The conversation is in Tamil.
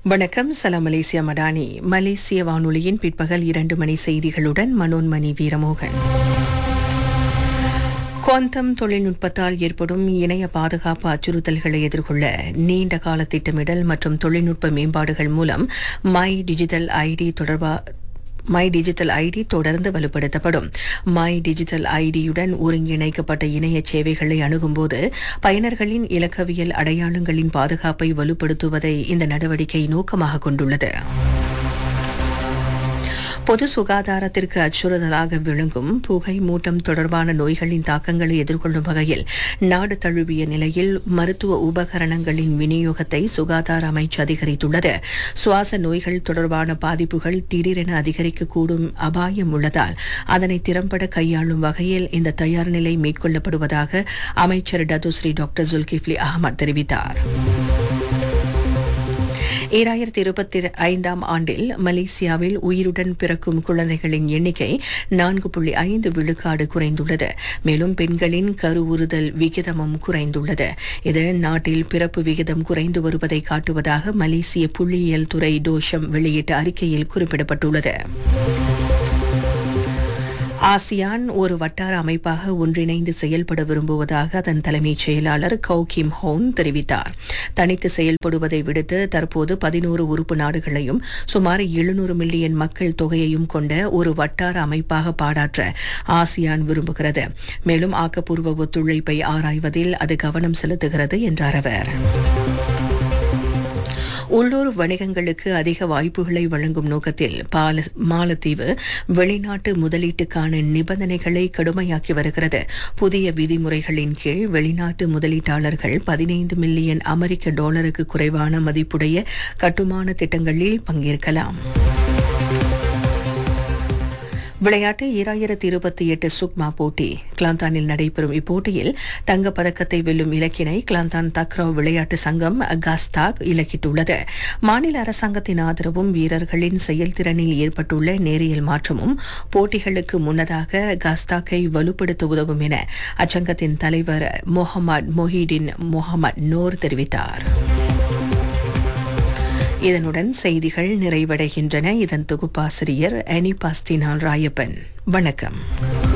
வணக்கம் சலாம் மலேசியா மடானி மலேசிய வானொலியின் பிற்பகல் இரண்டு மணி செய்திகளுடன் மனோன்மணி வீரமோகன் குவாண்டம் தொழில்நுட்பத்தால் ஏற்படும் இணைய பாதுகாப்பு அச்சுறுத்தல்களை எதிர்கொள்ள நீண்ட கால திட்டமிடல் மற்றும் தொழில்நுட்ப மேம்பாடுகள் மூலம் மை டிஜிட்டல் ஐடி தொடர்பா மை டிஜிட்டல் ஐடி தொடர்ந்து வலுப்படுத்தப்படும் மை டிஜிட்டல் ஐடியுடன் ஒருங்கிணைக்கப்பட்ட இணைய சேவைகளை அணுகும்போது பயனர்களின் இலக்கவியல் அடையாளங்களின் பாதுகாப்பை வலுப்படுத்துவதை இந்த நடவடிக்கை நோக்கமாக கொண்டுள்ளது பொது சுகாதாரத்திற்கு அச்சுறுத்தலாக விளங்கும் புகை மூட்டம் தொடர்பான நோய்களின் தாக்கங்களை எதிர்கொள்ளும் வகையில் நாடு தழுவிய நிலையில் மருத்துவ உபகரணங்களின் விநியோகத்தை சுகாதார அமைச்சு அதிகரித்துள்ளது சுவாச நோய்கள் தொடர்பான பாதிப்புகள் திடீரென அதிகரிக்கக்கூடும் அபாயம் உள்ளதால் அதனை திறம்பட கையாளும் வகையில் இந்த தயார் நிலை மேற்கொள்ளப்படுவதாக அமைச்சர் டதுஸ்ரீ டாக்டர் ஜுல்கிஃப்லி அகமது தெரிவித்தார் ஈராயிரத்தி இருபத்தி ஐந்தாம் ஆண்டில் மலேசியாவில் உயிருடன் பிறக்கும் குழந்தைகளின் எண்ணிக்கை நான்கு புள்ளி ஐந்து விழுக்காடு குறைந்துள்ளது மேலும் பெண்களின் கருவுறுதல் விகிதமும் குறைந்துள்ளது இது நாட்டில் பிறப்பு விகிதம் குறைந்து வருவதை காட்டுவதாக மலேசிய புள்ளியியல் துறை டோஷம் வெளியிட்ட அறிக்கையில் குறிப்பிடப்பட்டுள்ளது ஆசியான் ஒரு வட்டார அமைப்பாக ஒன்றிணைந்து செயல்பட விரும்புவதாக அதன் தலைமைச் செயலாளர் கௌ கிம் ஹோன் தெரிவித்தார் தனித்து செயல்படுவதை விடுத்து தற்போது பதினோரு உறுப்பு நாடுகளையும் சுமார் எழுநூறு மில்லியன் மக்கள் தொகையையும் கொண்ட ஒரு வட்டார அமைப்பாக பாடாற்ற ஆசியான் விரும்புகிறது மேலும் ஆக்கப்பூர்வ ஒத்துழைப்பை ஆராய்வதில் அது கவனம் செலுத்துகிறது என்றார் அவர் உள்ளூர் வணிகங்களுக்கு அதிக வாய்ப்புகளை வழங்கும் நோக்கத்தில் பால மாலத்தீவு வெளிநாட்டு முதலீட்டுக்கான நிபந்தனைகளை கடுமையாக்கி வருகிறது புதிய விதிமுறைகளின் கீழ் வெளிநாட்டு முதலீட்டாளர்கள் பதினைந்து மில்லியன் அமெரிக்க டாலருக்கு குறைவான மதிப்புடைய கட்டுமான திட்டங்களில் பங்கேற்கலாம் விளையாட்டு ஈராயிரத்தி இருபத்தி எட்டு சுக்மா போட்டி கிளாந்தானில் நடைபெறும் இப்போட்டியில் தங்கப் பதக்கத்தை வெல்லும் இலக்கினை கிளாந்தான் தக்ரோ விளையாட்டு சங்கம் காஸ்தாக் இலக்கிட்டுள்ளது மாநில அரசாங்கத்தின் ஆதரவும் வீரர்களின் செயல்திறனில் ஏற்பட்டுள்ள நேரியல் மாற்றமும் போட்டிகளுக்கு முன்னதாக காஸ்தாக்கை வலுப்படுத்த உதவும் என அச்சங்கத்தின் தலைவர் முகமது மொஹிடின் முகமது நோர் தெரிவித்தார் இதனுடன் செய்திகள் நிறைவடைகின்றன இதன் தொகுப்பாசிரியர் அனி பாஸ்தினால் ராயப்பன் வணக்கம்